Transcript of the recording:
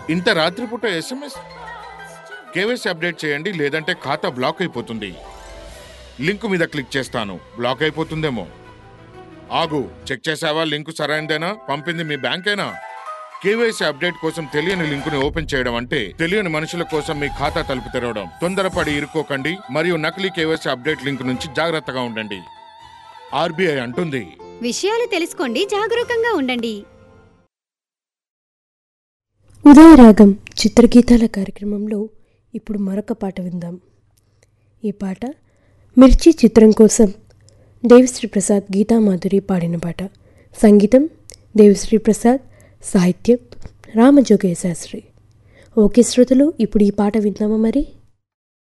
ఇంత రాత్రిపూట SMS KYC update చేయండి లేదంటే ఖాతా బ్లాక్ అయిపోతుంది లింక్ మీద క్లిక్ చేస్తాను బ్లాక్ అయిపోతుందేమో ఆగు చెక్ చేసావా లింక్ సరైనదేనా పంపింది మీ బ్యాంకేనా కేవైసీ అప్డేట్ కోసం తెలియని లింకుని ఓపెన్ చేయడం అంటే తెలియని మనుషుల కోసం మీ ఖాతా తలుపు తెరవడం తొందరపడి ఇరుక్కోకండి మరియు నకిలీ కేవైసీ అప్డేట్ లింక్ నుంచి జాగ్రత్తగా ఉండండి ఆర్బీఐ అంటుంది విషయాలు తెలుసుకోండి జాగరూకంగా ఉండండి ఉదయరాగం చిత్రగీతాల కార్యక్రమంలో ఇప్పుడు మరొక పాట విందాం ఈ పాట మిర్చి చిత్రం కోసం దేవిశ్రీ ప్రసాద్ గీతామాధురి పాడిన పాట సంగీతం దేవిశ్రీ ప్రసాద్ సాహిత్యం రామజోగయ్య శాస్త్రి ఓకే శ్రోతలు ఇప్పుడు ఈ పాట విందామా మరి